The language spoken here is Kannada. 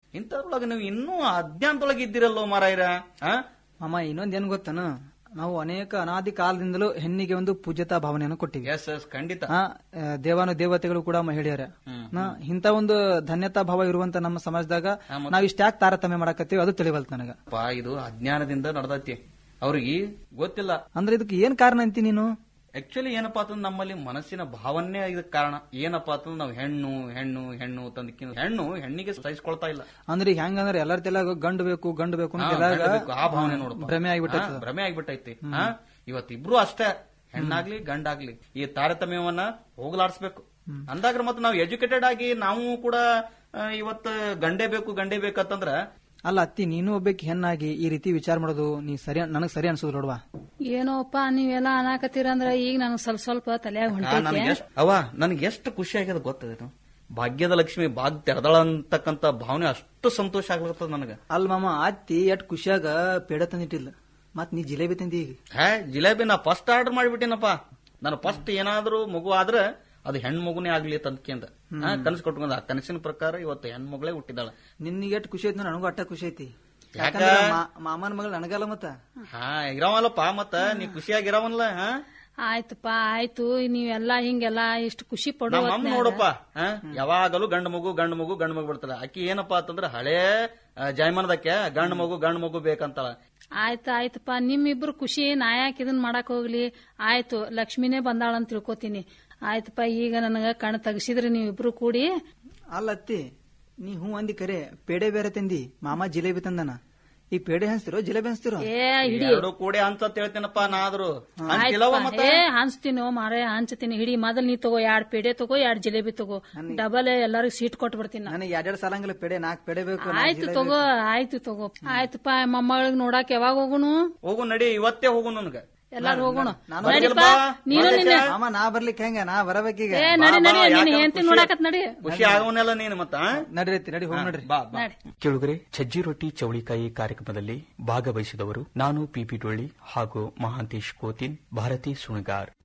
ಇಂಥದ್ರೊಳಗೆ ನೀವು ಇನ್ನೂ ಅಜ್ಞಾನದೊಳಗೆ ಇದ್ದೀರಲ್ಲೋ ಮಾರಾಯ್ರ ಆ ಮಾಮ ಇನ್ನೊಂದ್ ಏನ್ ಗೊತ್ತನ ನಾವು ಅನೇಕ ಅನಾದಿ ಕಾಲದಿಂದಲೂ ಹೆಣ್ಣಿಗೆ ಒಂದು ಪೂಜ್ಯತಾ ಭಾವನೆಯನ್ನು ಕೊಟ್ಟಿವಿ ಎಸ್ ಎಸ್ ಖಂಡಿತ ಆ, ಆ, ದೇವಾನು ದೇವತೆಗಳು ಕೂಡ ಮಹಿಳೆಯರ ನಾ ಇಂಥ ಒಂದು ಧನ್ಯತಾ ಭಾವ ಇರುವಂತ ನಮ್ಮ ಸಮಾಜದಾಗ ನಾವ್ ಇಷ್ಟ್ಯಾಕ್ ತಾರತಮ್ಯ ಮಾಡಕತ್ತೀವಿ ಅದು ತಿಳಿವಲ್ತ ನನಗ ಪಾ ಇದು ಅಜ್ಞಾನದಿಂದ ನಡೆದೈತಿ ಅವ್ರಿಗೆ ಗೊತ್ತಿಲ್ಲ ಅಂದ್ರೆ ಇದಕ್ಕೆ ಏನ್ ಕಾರಣ ಅಂತಿ ನೀನು ಆಕ್ಚುಲಿ ಏನಪ್ಪಾ ಅಂತಂದ್ರೆ ನಮ್ಮಲ್ಲಿ ಮನಸ್ಸಿನ ಭಾವನೆ ಇದಕ್ಕೆ ಕಾರಣ ಏನಪ್ಪಾ ಅಂತಂದ್ರೆ ನಾವು ಹೆಣ್ಣು ಹೆಣ್ಣು ಹೆಣ್ಣು ತಂದಕ್ಕಿಂತ ಹೆಣ್ಣು ಹೆಣ್ಣಿಗೆ ಸಹಿಸ್ಕೊಳ್ತಾ ಇಲ್ಲ ಅಂದ್ರೆ ಈಗ ಹೆಂಗಂದ್ರೆ ಎಲ್ಲರ ತೆಲಾಗ ಗಂಡು ಬೇಕು ಗಂಡು ಬೇಕು ಅಂತ ಹಾ, ಎಲ್ಲಾರ್ಗ ಗಂಡ ಬೇಕು, ಆ ಭಾವನೆ ನೋಡಪ್ಪ ಭ್ರಮೆ ಆಗ್ಬಿಟ್ಟೈತೆ ಹಾ, ಭ್ರಮೆ ಆಗ್ಬಿಟ್ಟೈತಿ ಹಾ ಇವತ್ತಿಬ್ರು ಅಷ್ಟೇ ಹೆಣ್ಣಾಗ್ಲಿ ಗಂಡಾಗ್ಲಿ ಈ ತಾರತಮ್ಯವನ್ನ ಹೋಗ್ಲಾಡ್ಸ್ಬೇಕು ಅಂದಾಗ ಮತ್ತೆ ನಾವು ಎಜುಕೇಟೆಡ್ ಆಗಿ ನಾವು ಕೂಡ ಆ, ಇವತ್ತು ಗಂಡೇ ಬೇಕು ಗಂಡೇ ಬೇಕಂತಂದ್ರ ಅಲ್ಲ ಅತ್ತಿ ನೀನು ಒಬ್ಬಕ್ಕೆ ಹೆಣ್ಣಾಗಿ ಈ ರೀತಿ ವಿಚಾರ ಮಾಡೋದು ನೀ ಸರಿ ನನಗ್ ಸರಿ ಅನ್ಸೋದು ನೋಡ್ವಾ ಏನೋಪ್ಪ ನೀವೆಲ್ಲ ಅನಾಕತ್ತೀರಂದ್ರ ಈಗ ನನಗ್ ಸ್ವಲ್ಪ ಸ್ವಲ್ಪ ತಲೆಯಾಗ ಹೊಂಟೈತೆ ನನಗೆ ಅವ ನನಗೆ ಎಷ್ಟು ಖುಷಿ ಆಗ್ಯದ ಗೊತ್ತದೇನು ಭಾಗ್ಯದ ಲಕ್ಷ್ಮಿ ಭಾಗ್ಯ ತೆರೆದಳ ಅಂತಕ್ಕಂತ ಭಾವನೆ ಅಷ್ಟು ಸಂತೋಷ ಆಗ್ಲತ್ತದ ನನಗ ಅಲ್ ಮಾಮ ಅತ್ತಿ ಎಷ್ಟ್ ಖುಷಿಯಾಗ ಪೇಡ ತಂದಿಟ್ಟಿಲ್ಲ ಮತ್ ನೀ ಜಿಲೇಬಿ ತಂದಿ ಈಗ ಹೇ ಜಿಲೇಬಿ ನಾ ಫಸ್ಟ್ ಆರ್ಡರ್ ಮಾಡಿಬಿಟ್ಟಿನಪ್ಪ ನಾನು ಫಸ್ಟ್ ಏನಾದ್ರೂ ಮಗು ಆದ್ರೆ ಅದು ಹೆಣ್ಣು ಮಗುನೇ ಆಗ್ಲಿ ತಂದ್ಕೆಂದ ಕನಸು ಕೊಟ್ಕೊಂಡ ಆ ಕನಸಿನ ಪ್ರಕಾರ ಇವತ್ತು ಹೆಣ್ಣು ಮಗಳೇ ಹುಟ್ಟಿದಾಳ ನಿನ್ಗೆ ಎಷ್ಟ್ ಖುಷಿ ಐತಿ ನನಗೂ ಅಟ್ಟ ಖುಷಿ ಐತಿ ಯಾಕ? ಯಾಕಂದ್ರ ಮಾ- ಮಾಮನ ಮಗಳು ನನಗಲ್ಲ ಮತ್ತ ಹಾ ಇರವಲ್ಲಪ್ಪ ಮತ್ತ ನೀ ಖುಷಿಯಾಗಿರವಲ್ಲ ಹಾ ಆಯ್ತಪ್ಪ ಆಯ್ತು ನೀವೆಲ್ಲ ಹಿಂಗೆಲ್ಲ ಇಷ್ಟು ಖುಷಿ ಪಡೋ ನಮ್ಮ ಅಮ್ಮ ನೋಡಪ್ಪ ಹಾ? ಯಾವಾಗಲೂ ಗಂಡು ಮಗು ಗಂಡು ಮಗು ಗಂಡು ಮಗು ಬಿಡ್ತಾಳೆ ಆಕಿ ಏನಪ್ಪಾ ಅಂತಂದ್ರೆ ಹಳೇ ಆ, ಜಾಯಮಾನದಕ್ಕೆ ಗಂಡು ಮಗು ಗಂಡು ಮಗು ಬೇಕಂತಾಳ ಆಯ್ತು ಆಯ್ತಪ್ಪ ನಿಮ್ಮಿಬ್ರು ಖುಷಿ ನಾ ಯಾಕೆ ಇದನ್ ಮಾಡಕ್ ಹೋಗ್ಲಿ ಆಯ್ತು ಲಕ್ಷ್ಮಿನೇ ಬಂದಾಳ ಅಂತ ತಿಳ್ಕೊತೀನಿ ಆಯ್ತಪ್ಪ ಈಗ ನನಗ ಕಣ್ ತೆಗಿಸಿದ್ರಿ ನೀವಿಬ್ರು ಕೂಡಿ ಅಲ್ಲ ಅತ್ತಿ ನೀ ಹೂ ಅಂದಿ ಕರೆ ಪೇಡೆ ಬೇರೆ ತಂದಿ ಮಾಮ ಜಿಲೇಬಿ ತಂದನ ಈ ಪೇಡೆ ಹಂಚ್ತಿರೋ ಜಿಲೇಬಿ ಹಂಚ್ತಿರೋ ಏ ಹಿಡಿ ಎರಡು ಕೂಡಿ ಅಂತ ಹೇಳ್ತೀನಪ್ಪ ನಾ ಆದ್ರೂ ಅಂತಿಲ್ಲವ ಆಯ್ತಪ್ಪ. ಏ ಹಂಚ್ತೀನಿ ಮಾರೇ ಹಂಚ್ತೀನಿ ಹಿಡಿ ಮೊದಲ್ ನೀ ತಗೋ ಎರಡ್ ಪೇಡೆ ತಗೋ ಎರಡ್ ಜಿಲೇಬಿ ತಗೋ ಡಬಲ್ ಎಲ್ಲರಿಗೂ ಸೀಟ್ ಕೊಟ್ಬಿಡ್ತೀನಿ ನಾ. ನನಗೆ ಎರಡೆರಡು ಸಾಲಂಗಿಲ್ಲ ಪೇಡೆ ನಾಲ್ಕು ಪೇಡೆ ಬೇಕು ನಾಲ್ಕ್ ಆಯ್ತು ಜಿಲೇಬಿ ತಗೋ ಆಯ್ತು ತಗೋ ಆಯ್ತಪ್ಪ ಮೊಮ್ಮಗಳಿಗೆ ನೋಡಾಕ ಯಾವಾಗ ಹೋಗುನು ಹೋಗು ನಡಿ ಇವತ್ತೇ ಹೋಗು ನನ್ಗ ಎಲ್ಲಾರು ಹೋಗೋಣ ನಾನು ನಡಿಪ್ಪ ನೀನು ನಿನ್ನ ಮಾಮ ನಾ ಬರ್ಲಿಕ್ಕೆ ಹೆಂಗ ನಾ ಬರಬೇಕೀಗ ಏ ನಡಿ ನಡಿ ಬಾ, ನಿನ್ನ ಯಾಕಂದ್ರೆ ಹೆಂಡತಿ ಖುಷಿ- ನೋಡಾಕತ್ ನಡಿ ಖುಷಿ ಆಗವನೆಲ್ಲ ನೀನು ಮತ್ತ ಆ? ನಡಿರೈತಿ ನಡಿ ಹೋಗ್ ನಡ್ರಿ ಬಾ ಬಾ ನಡಿ ಕೆಳುಗರೆ ಸಜ್ಜಿ ರೊಟ್ಟಿ ಚೌಳಿಕಾಯಿ ಕಾರ್ಯಕ್ರಮದಲ್ಲಿ ಭಾಗವಹಿಸಿದವರು ನಾನು ಪಿಪಿ ಡೊಳ್ಳಿ ಹಾಗೂ ಮಹಾಂತೇಶ್ ಕೋತಿನ್ ಭಾರತಿ ಸುಣಗಾರ್